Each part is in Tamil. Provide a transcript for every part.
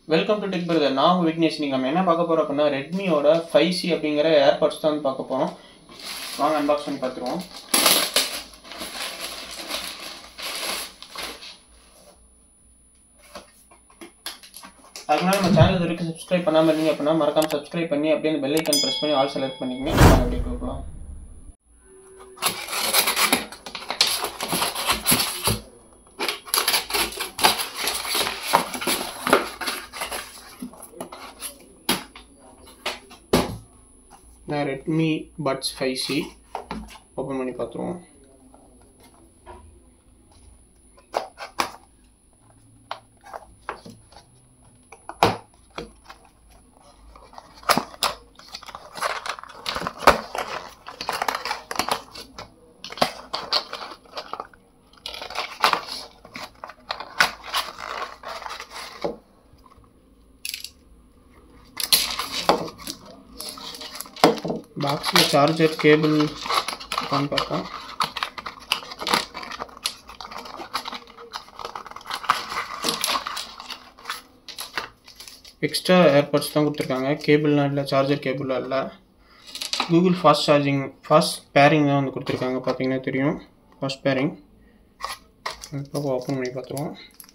வெல்கம் டு டெக் பிரதர் நான் உங்கள் விக்னேஷ் நீங்கள் நம்ம என்ன பார்க்க போகிறோம் அப்படின்னா ரெட்மியோட ஃபைவ் சி அப்படிங்கிற ஏர்பாட்ஸ் தான் வந்து பார்க்க போகிறோம் வாங்க அன்பாக்ஸ் பண்ணி பார்த்துருவோம் அதுக்கு முன்னாடி நம்ம சேனல் வரைக்கும் சப்ஸ்கிரைப் பண்ணாமல் இருந்தீங்க அப்படின்னா மறக்காம சப்ஸ்கிரைப் பண்ணி அப்படியே அந்த பெல் ஐக்கன் ப்ரெஸ் பண்ணி ஆல் செலக்ட் பண்ணிக்கங்க வாங்க அப்படியே கொடுக்கலாம் நான் Redmi buds five C open பண்ணி பார்த்துருவோம் பாக்ஸில் சார்ஜர் கேபிள் இருக்கான்னு பார்ப்போம் எக்ஸ்ட்ரா ஏர்பாட்ஸ் தான் கொடுத்துருக்காங்க கேபிள்லாம் இல்லை சார்ஜர் கேபிளாக இல்லை Google fast charging fast pairing தான் வந்து கொடுத்துருக்காங்க பார்த்தீங்கன்னா தெரியும் ஃபாஸ்ட் பேரிங் இப்போ ஓப்பன் பண்ணி பார்த்துருவோம்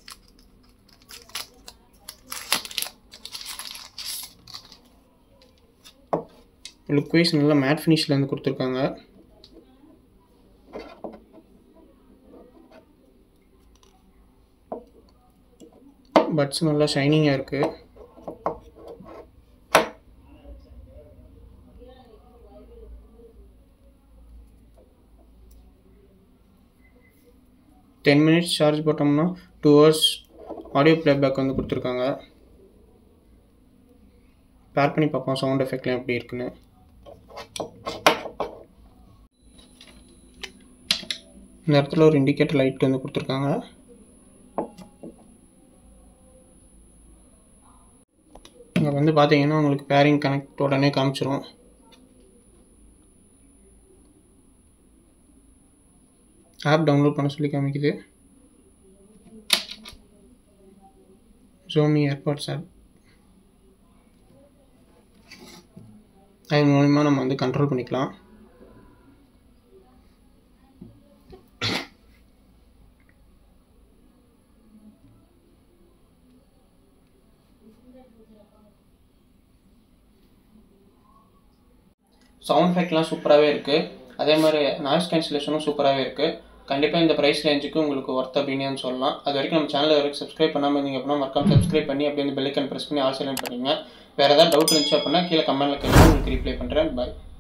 லுக் வைஸ் நல்லா மேட் ஃபினிஷில் வந்து கொடுத்துருக்காங்க பட்ஸ் நல்லா ஷைனிங்காக இருக்குது டென் மினிட்ஸ் சார்ஜ் போட்டோம்னா டூ ஹவர்ஸ் ஆடியோ ப்ளேபேக் வந்து கொடுத்துருக்காங்க பேர் பண்ணி பார்ப்போம் சவுண்ட் எஃபெக்ட்லாம் எப்படி இருக்குன்னு இந்த இடத்துல ஒரு இண்டிகேட்டர் லைட் வந்து கொடுத்துருக்காங்க இங்கே வந்து பார்த்தீங்கன்னா உங்களுக்கு பேரிங் கனெக்ட் உடனே காமிச்சிரும் ஆப் டவுன்லோட் பண்ண சொல்லி காமிக்குது ஜோமி ஏர்பாட்ஸ் ஆப் அதன் மூலிமா நம்ம வந்து கண்ட்ரோல் பண்ணிக்கலாம் சவுண்ட் எஃபெக்ட்லாம் சூப்பராகவே இருக்குது அதே மாதிரி நாய்ஸ் கேன்சலேஷனும் சூப்பராகவே இருக்குது கண்டிப்பாக இந்த ப்ரைஸ் ரேஞ்சுக்கு உங்களுக்கு ஒர்த் அப்படின்னு சொல்லலாம் அது வரைக்கும் நம்ம சேனல் வரைக்கும் சப்ஸ்கிரைப் பண்ணாமல் இருந்தீங்க அப்படின்னா மறக்காம சப்ஸ்கிரைப் பண்ணி அப்படியே இந்த பெல்லைக்கன் ப்ரெஸ் பண்ணி ஆல் செலக்ட் பண்ணிங்க வேறு ஏதாவது டவுட் இருந்துச்சு அப்படின்னா கீழே கமெண்ட்டில் கேட்டு உங்களுக்கு ரிப்ளை பண்ணுறேன் பாய்